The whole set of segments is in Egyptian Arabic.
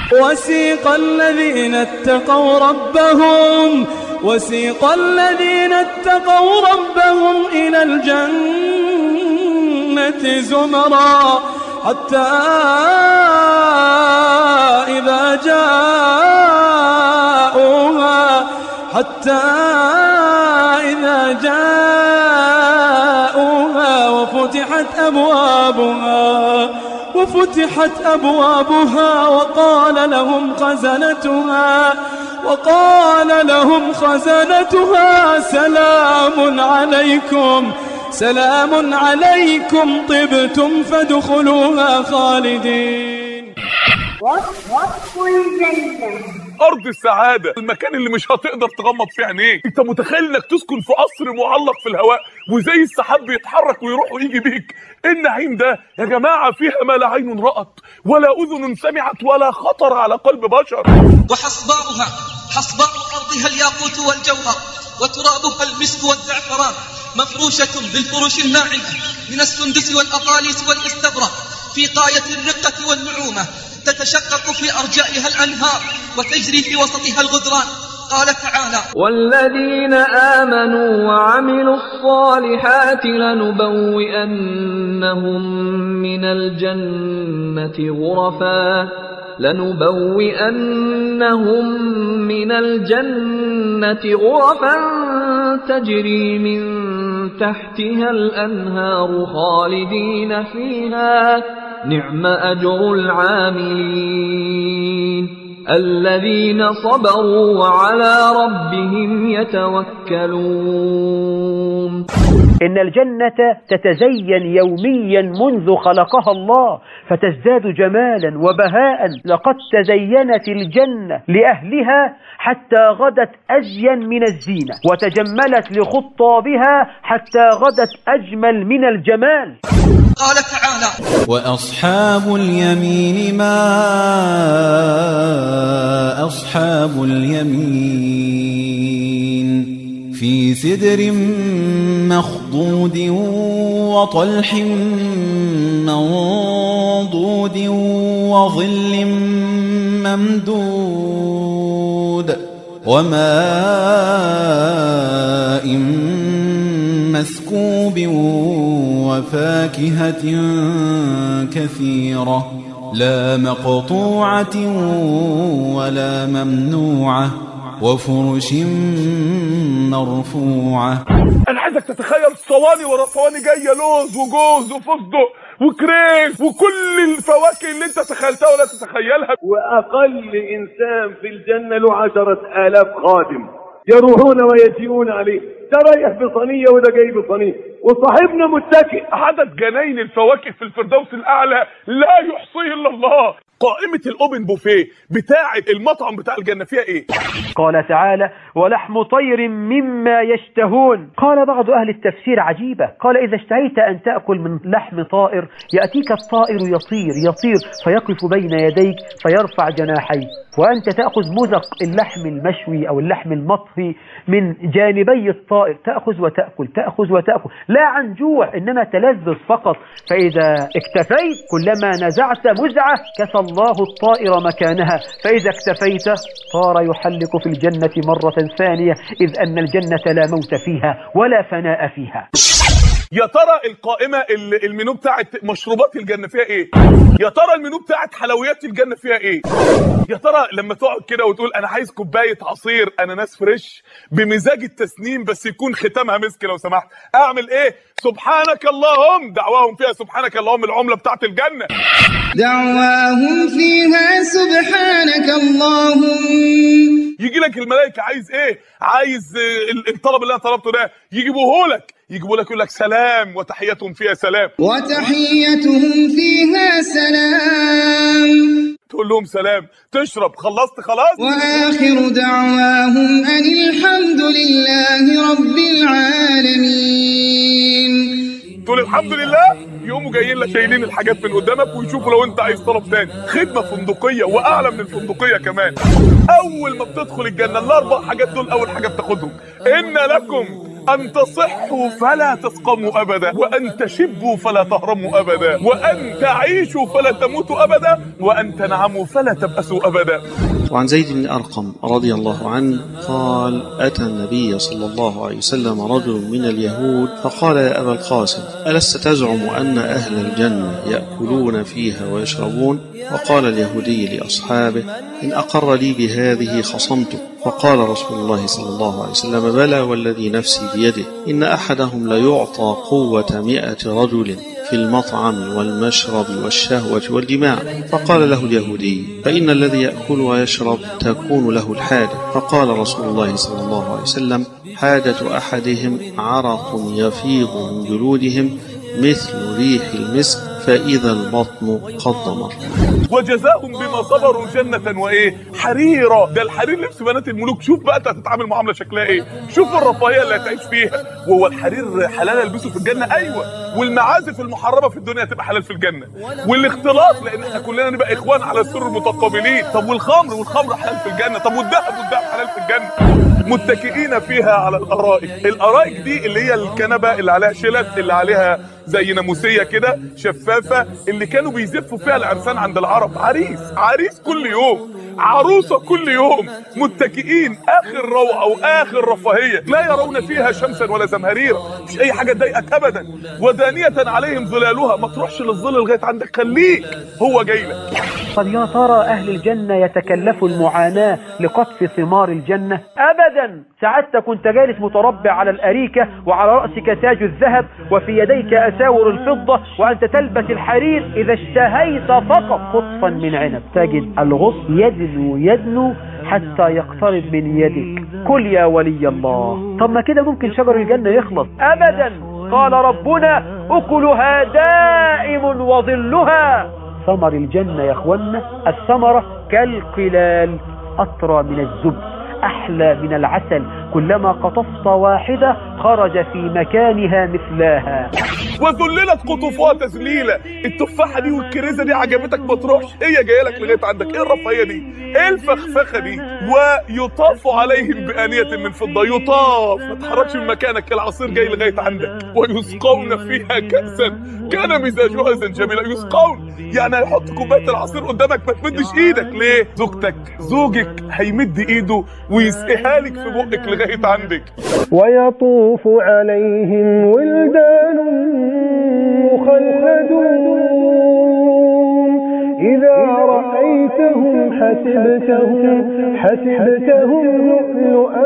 وسيق الذين اتقوا ربهم وسيق الذين اتقوا ربهم إلى الجنة زمرا حتى إذا جاءوها حتى إذا جاءوها وفتحت أبوابها وفتحت أبوابها وقال لهم خزنتها وقال لهم خزنتها سلام عليكم سلام عليكم طبتم فادخلوها خالدين وصف الجنة ارض السعاده المكان اللي مش هتقدر تغمض فيه عينيك انت متخيل انك تسكن في قصر معلق في الهواء وزي السحاب بيتحرك ويروح ويجي بيك إيه النعيم ده يا جماعه فيها ما لا عين رأت ولا اذن سمعت ولا خطر على قلب بشر وحصباؤها حصباء أرضها الياقوت والجوهر وترابها المسك والزعفران مفروشة بالفروش الناعمة من السندس والأطاليس والاستبرق في غاية الرقة والنعومة تتشقق في أرجائها الأنهار وتجري في وسطها الغدران قال تعالى والذين آمنوا وعملوا الصالحات لنبوئنهم من الجنة غرفا لنبوئنهم من الجنة غرفا تجري من تحتها الأنهار خالدين فيها نعم أجر العاملين الذين صبروا وعلى ربهم يتوكلون إن الجنة تتزين يوميا منذ خلقها الله فتزداد جمالا وبهاء لقد تزينت الجنة لأهلها حتى غدت أزين من الزينة وتجملت لخطابها حتى غدت أجمل من الجمال قال تعالى وأصحاب اليمين ما أصحاب اليمين في سدر مخضود وطلح منضود وظل ممدود وماء مسكوب وفاكهة كثيرة لا مقطوعة ولا ممنوعة وفرش مرفوعة انا عايزك تتخيل صواني ورا صواني جايه لوز وجوز وفستق وكريز وكل الفواكه اللي انت تخيلتها ولا تتخيلها وأقل إنسان في الجنة له عشرة آلاف خادم يروحون ويجيئون عليه ده رايح بصينية وده جاي بصينية وصاحبنا متكئ عدد جناين الفواكه في الفردوس الاعلى لا يحصيه الا الله قائمه الاوبن بوفيه بتاعه المطعم بتاع الجنه فيها ايه قال تعالى ولحم طير مما يشتهون قال بعض أهل التفسير عجيبة قال إذا اشتهيت أن تأكل من لحم طائر يأتيك الطائر يطير يطير فيقف بين يديك فيرفع جناحيه وأنت تأخذ مزق اللحم المشوي أو اللحم المطهي من جانبي الطائر تأخذ وتأكل تأخذ وتأكل لا عن جوع إنما تلذذ فقط فإذا اكتفيت كلما نزعت مزعة كسى الله الطائر مكانها فإذا اكتفيت طار يحلق في الجنة مرة ثانية إذ أن الجنة لا موت فيها ولا فناء فيها يا ترى القائمه ال- المنيو بتاعت مشروبات الجنه فيها ايه يا ترى المنيو بتاعت حلويات الجنه فيها ايه يا ترى لما تقعد كده وتقول انا عايز كوبايه عصير اناناس فريش بمزاج التسنيم بس يكون ختامها مسك لو سمحت اعمل ايه سبحانك اللهم دعواهم فيها سبحانك اللهم العمله بتاعت الجنه دعواهم فيها سبحانك اللهم يجي لك الملائكه عايز ايه عايز آه، ال- الطلب اللي انا طلبته ده يجيبوه لك يجيبوا لك يقول لك سلام وتحياتهم فيها سلام وتحيتهم فيها سلام تقول لهم سلام تشرب خلصت خلاص وآخر دعواهم أن الحمد لله رب العالمين تقول الحمد لله يقوموا جايين لك شايلين الحاجات من قدامك ويشوفوا لو انت عايز طلب تاني خدمه فندقيه واعلى من الفندقيه كمان اول ما بتدخل الجنه الاربع حاجات دول اول حاجه بتاخدهم ان لكم ان تصحوا فلا تسقموا ابدا وان تشبوا فلا تهرموا ابدا وان تعيشوا فلا تموتوا ابدا وان تنعموا فلا تبأسوا ابدا وعن زيد بن أرقم رضي الله عنه قال أتى النبي صلى الله عليه وسلم رجل من اليهود فقال يا أبا القاسم ألست تزعم أن أهل الجنة يأكلون فيها ويشربون وقال اليهودي لأصحابه إن أقر لي بهذه خصمته فقال رسول الله صلى الله عليه وسلم بلى والذي نفسي بيده إن أحدهم ليعطى قوة مئة رجل في المطعم والمشرب والشهوة والجماع فقال له اليهودي فإن الذي يأكل ويشرب تكون له الحاجة فقال رسول الله صلى الله عليه وسلم حاجة أحدهم عرق يفيض من جلودهم مثل ريح المسك فإذا البطن قد ضمر وجزاهم بما صبروا جنة وايه حريرة ده الحرير لبس بنات الملوك شوف بقى انت هتتعامل معاملة شكلها ايه شوف الرفاهية اللي هتعيش فيها وهو الحرير حلال البسه في الجنة ايوه والمعازف المحرمة في الدنيا هتبقى حلال في الجنة والاختلاط لان احنا كلنا نبقى اخوان على السر متقابلين طب والخمر والخمر حلال في الجنة طب والذهب والذهب حلال في الجنة متكئين فيها على الارائك الارائك دي اللي هي الكنبه اللي عليها شلت اللي عليها زي ناموسيه كده شفافه اللي كانوا بيزفوا فيها العرسان عند العرب عريس عريس كل يوم عروسه كل يوم متكئين اخر روعه واخر رفاهيه لا يرون فيها شمسا ولا زمهريرا مش اي حاجه تضايقك ابدا ودانيه عليهم ظلالها ما تروحش للظل لغايه عندك خليك هو جاي لك طب يا ترى أهل الجنة يتكلفوا المعاناة لقطف ثمار الجنة أبدا سعادتك كنت جالس متربع على الأريكة وعلى رأسك تاج الذهب وفي يديك أساور الفضة وأنت تلبس الحرير إذا اشتهيت فقط قطفا من عنب تجد الغصن يدنو يدنو حتى يقترب من يدك كل يا ولي الله طب ما كده ممكن شجر الجنة يخلص أبدا قال ربنا أكلها دائم وظلها ثمر الجنة يا اخوانا الثمرة كالقلال أطرى من الزبد أحلى من العسل كلما قطفت واحدة خرج في مكانها مثلاها وذللت قطوفها تذليلا التفاحه دي والكريزه دي عجبتك ما تروحش هي جايه لك لغايه عندك ايه الرفاهيه دي ايه الفخفخه دي ويطاف عليهم بانيه من فضه يطاف ما تتحركش من مكانك العصير جاي لغايه عندك ويسقون فيها كاسا كان مزاجها زنجبيلا يسقون يعني هيحط كوبايه العصير قدامك ما تمدش ايدك ليه زوجتك زوجك هيمد ايده ويسقيها لك في بقك لغايه عندك ويطوف عليهم ولدان مخلدون إذا رأيتهم حسبتهم حسبتهم لؤلؤا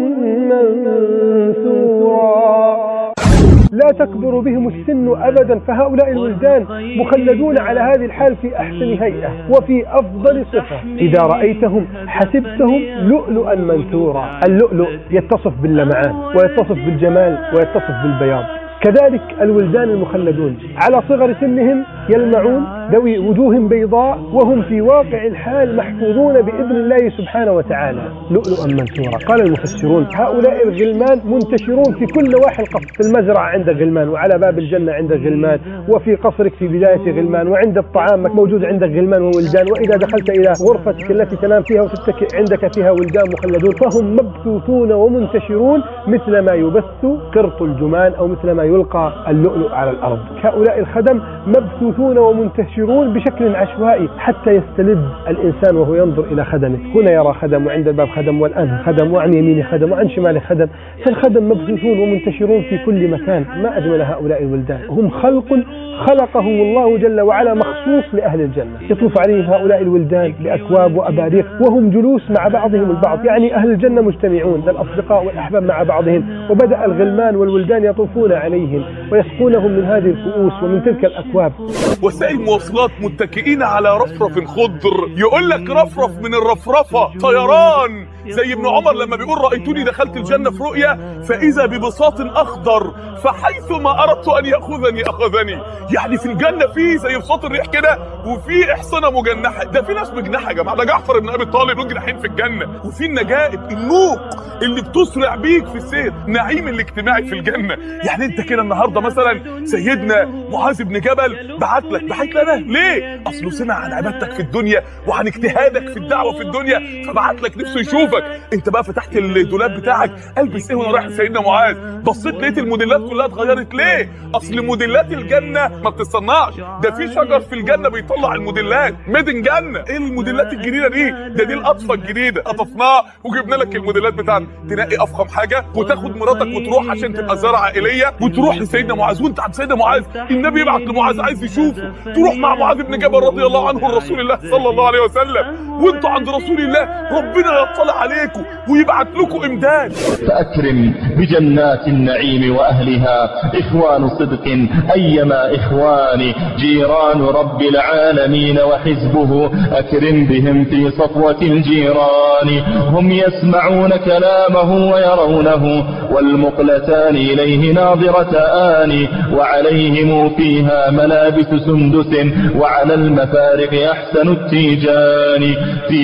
منثورا لا تكبر بهم السن أبدا فهؤلاء الولدان مخلدون على هذه الحال في أحسن هيئة وفي أفضل صفة إذا رأيتهم حسبتهم لؤلؤا منثورا اللؤلؤ يتصف باللمعان ويتصف بالجمال ويتصف بالبياض كذلك الولدان المخلدون على صغر سنهم يلمعون ذوي وجوه بيضاء وهم في واقع الحال محفوظون بإذن الله سبحانه وتعالى لؤلؤا منثورا قال المفسرون هؤلاء الغلمان منتشرون في كل نواحي القصر في المزرعة عندك غلمان وعلى باب الجنة عندك غلمان وفي قصرك في بداية غلمان وعند الطعام موجود عندك غلمان وولدان وإذا دخلت إلى غرفتك التي تنام فيها وتتكئ عندك فيها ولدان مخلدون فهم مبثوثون ومنتشرون مثل ما يبث قرط الجمان أو مثل ما يلقى اللؤلؤ على الأرض هؤلاء الخدم مبثوثون ومنتشرون بشكل عشوائي حتى يستلذ الإنسان وهو ينظر إلى خدمه هنا يرى خدم وعند الباب خدم والآن خدم وعن يمينه خدم وعن شماله خدم فالخدم مبثوثون ومنتشرون في كل مكان ما أجمل هؤلاء الولدان هم خلق خلقهم الله جل وعلا مخصوص لأهل الجنة يطوف عليهم هؤلاء الولدان بأكواب وأباريق وهم جلوس مع بعضهم البعض يعني أهل الجنة مجتمعون الأصدقاء والأحباب مع بعضهم وبدأ الغلمان والولدان يطوفون عليهم ويسقونهم من هذه الكؤوس ومن تلك الأكواب وسائل مواصلات متكئين على رفرف خضر يقول لك رفرف من الرفرفه طيران زي ابن عمر لما بيقول رايتني دخلت الجنه في رؤيا فاذا ببساط اخضر فحيث ما اردت ان ياخذني اخذني يعني في الجنه في زي بساط الريح كده وفي احصنه مجنحه ده في ناس مجنحه يا جماعه ده جعفر بن ابي طالب له جناحين في الجنه وفي النجائب النوق اللي بتسرع بيك في السير نعيم الاجتماعي في الجنه يعني انت كده النهارده مثلا سيدنا معاذ بن جبل بعد بعت لك بعت لي انا ليه اصله سمع عن عبادتك في الدنيا وعن اجتهادك في الدعوه في الدنيا فبعت لك نفسه يشوفك انت بقى فتحت الدولاب بتاعك البس ايه وانا رايح لسيدنا معاذ بصيت لقيت الموديلات كلها اتغيرت ليه اصل موديلات الجنه ما بتتصنعش ده في شجر في الجنه بيطلع الموديلات ميدن جنه ايه الموديلات الجديده دي ده دي القطفه الجديده قطفناها وجبنا لك الموديلات بتاعتك تنقي افخم حاجه وتاخد مراتك وتروح عشان تبقى زياره عائليه وتروح لسيدنا معاذ وانت عند سيدنا معاذ النبي يبعت لمعاذ عايز يشوفه تروح مع معاذ بن جبل رضي الله عنه لرسول الله صلى الله عليه وسلم وانتوا عند رسول الله ربنا يطلع عليكم ويبعت لكم امداد فأكرم بجنات النعيم وأهلها إخوان صدق أيما إخوان جيران رب العالمين وحزبه أكرم بهم في صفوة الجيران هم يسمعون كلامه ويرونه والمقلتان إليه ناظرتان وعليهم فيها ملابس سندس وعلى المفارق أحسن التيجان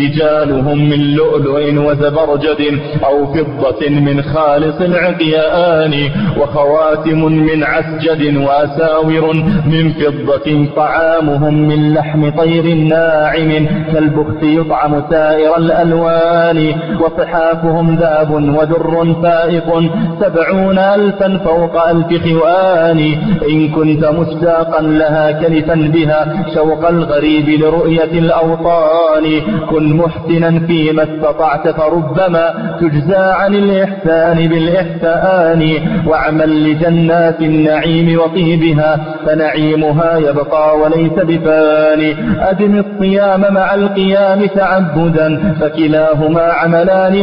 تيجانهم من لؤلؤ وزبرجد أو فضة من خالص العقيان وخواتم من عسجد وأساور من فضة طعامهم من لحم طير ناعم كالبخت يطعم سائر الألوان وصحافهم ذاب ودر فائق سبعون ألفا فوق ألف خوان إن كنت مشتاقا لها كلفا بها شوق الغريب لرؤية الأوطان كن محسنا فيما استطعت فربما تجزى عن الإحسان بالإحسان واعمل لجنات النعيم وطيبها فنعيمها يبقى وليس بفاني أدم الصيام مع القيام تعبدا فكلاهما عملان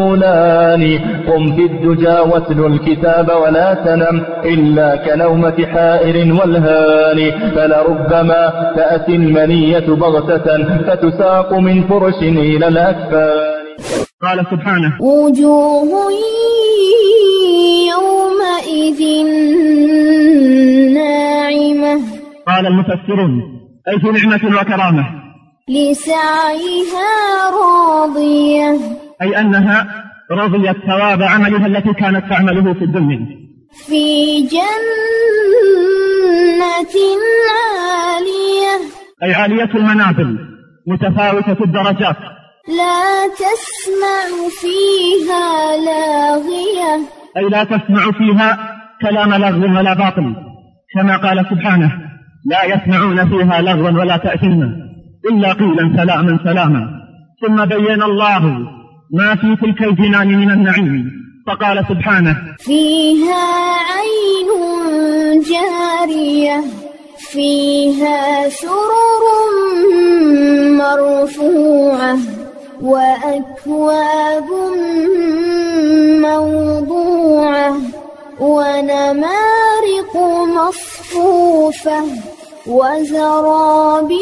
مقبولان قم في الدجى واتل الكتاب ولا تنم إلا كنومة حائر والهان فلربما تأتي المنية بغتة فتساق من فرش إلى الأكفان قال سبحانه وجوه يومئذ ناعمة قال المفسرون أي في نعمة وكرامة لسعيها راضية أي أنها رضيت ثواب عملها التي كانت تعمله في الدنيا في جنة عالية أي عالية المنازل متفاوتة الدرجات لا تسمع فيها لاغية أي لا تسمع فيها كلام لغو ولا باطل كما قال سبحانه لا يسمعون فيها لغوا ولا تأثيما إلا قيلا سلاما سلاما ثم بين الله ما في تلك الجنان من النعيم فقال سبحانه فيها عين جارية فيها سرر مرفوعة وأكواب موضوعة ونمارق مصفوفة وزرابي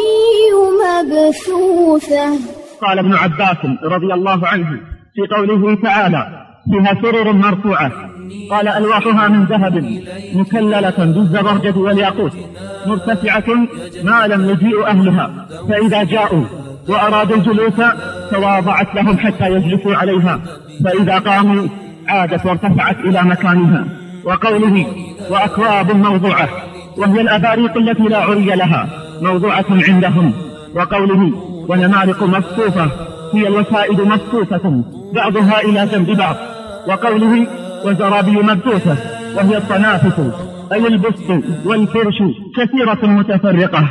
مبثوثة قال ابن عباس رضي الله عنه في قوله تعالى فيها سرر مرفوعة قال ألواحها من ذهب مكللة بالزبرجد والياقوت مرتفعة ما لم يجيء أهلها فإذا جاءوا وأرادوا الجلوس تواضعت لهم حتى يجلسوا عليها فإذا قاموا عادت وارتفعت إلى مكانها وقوله وأكواب موضوعة وهي الأباريق التي لا عري لها موضوعة عندهم وقوله ونمارق مصفوفة هي الوسائد مصفوفة بعضها إلى جنب بعض وقوله وزرابي مبثوثة وهي الطنافس أي البسط والفرش كثيرة متفرقة